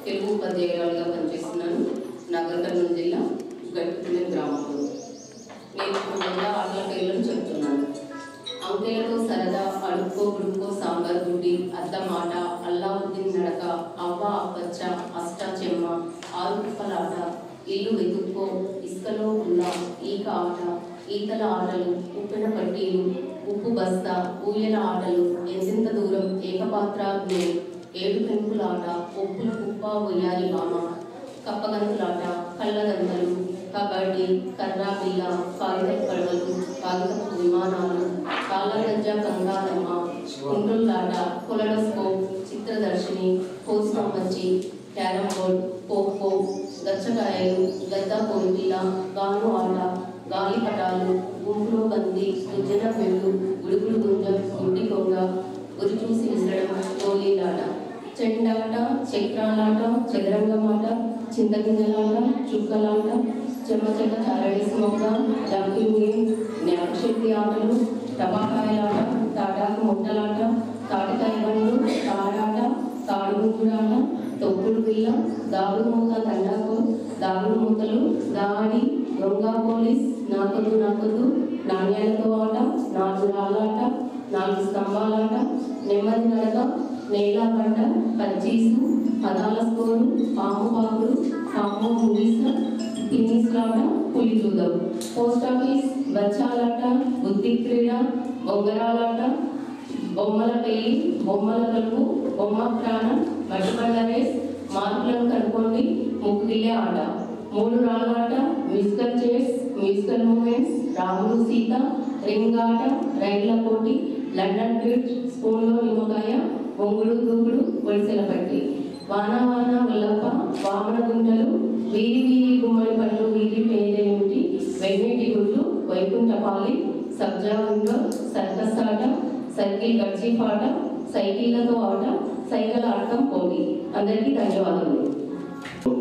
తెలుగు ఉపాధ్యాయురాలుగా పనిచేస్తున్నాను నగర్ కర్నూలు జిల్లా గట్టుపల్లి గ్రామంలో నేను ఇప్పుడు వంద ఆటల పేర్లను చెప్తున్నాను అంకెలతో సరదా అడుక్కో గుడుకో సాంబార్ గుడ్డి అద్దమాట అల్లావుద్దీన్ నడక అవ్వ అప్పచ్చ అష్ట చెమ్మ ఆరు కుప్పలాట ఇల్లు వెతుక్కో ఇసుకలో ఉన్న ఈక ఆట ఈతల ఆటలు ఉప్పిన పట్టీలు ఉప్పు బస్తా ఊయల ఆటలు ఎంతెంత దూరం ఏకపాత్ర గ్లేడ్ ఏడు పెంకులాట ఒప్పుల కుప్ప ఒయ్యాలి బామ కప్పగంతులాట కళ్ళగంతలు కబడ్డీ కర్రా బిల్ల కాగిత పడవలు కాగితపు విమానాలు కాళ్ళగజ్జ కంగారమ్మ కుంటుల్లాట కొలడోస్కోప్ చిత్రదర్శిని కోసినమ్మచ్చి క్యారం బోర్డ్ ఖోఖో గచ్చకాయలు గద్ద పొరుపిల్ల గాను ఆట గాలిపటాలు గుంపులో బంది దుజ్జన పెళ్ళు గుడుగుడు గుంజం గుడ్డి కొంగ గురి చూసి విసరడం గోళీలాట చెండాట చక్రాలాట చదరంగమాట చింతగింజలాట చుక్కలాట చెమ్మ చెక్క చారడేసి మొక్క జంపింగ్ గేమ్ జ్ఞాపశక్తి ఆటలు టమాకాయలాట తాటాకు ముట్టలాట తాటికాయ బండ్లు తాడాట తాడుగుంజుడాట తొక్కుడు బిల్ల దాగుడు మూత తండాకు దాగుడు మూతలు దాడి దొంగ పోలీస్ నాకొద్దు నాకొద్దు నాణ్యాలతో ఆట నాలుగు రాళ్ళాట నాలుగు స్తంభాలాట నెమ్మది నడక నేల పంట పచ్చీసు పదాల స్కోరు పాము పాకుడు పాము మూవీస్ టెన్నిస్లాట పులి చూద్దాం పోస్ట్ ఆఫీస్ బచ్చాలాట బుద్ధి క్రీడ బొంగరాలాట బొమ్మల పెళ్లి బొమ్మల కలుపు బొమ్మ ప్రాణం మట్టిబండ రేస్ మార్కులను కనుక్కోండి ముక్కుగిల్లే ఆట మూడు రాళ్ళాట మ్యూజికల్ చైర్స్ మ్యూజికల్ మూమెంట్స్ రాముడు సీత రింగ్ ఆట రైళ్ల పోటీ లండన్ బ్రిడ్జ్ స్పూన్లో నిమ్మకాయ బొంగుడు దూకుడు ఒడిసెల పట్టి వాన వాన వల్లప్ప వామన గుంటలు వీరి వీరి గుమ్మడి పళ్ళు వీరి పేరేమిటి వెన్నీటి గుడ్లు వైకుంఠపాలి సబ్జా గుంట సర్కస్ ఆట సర్కిల్ కర్చీఫ్ ఆట సైకిళ్లతో ఆట సైకిల్ ఆడటం పోటీ అందరికీ ధన్యవాదాలు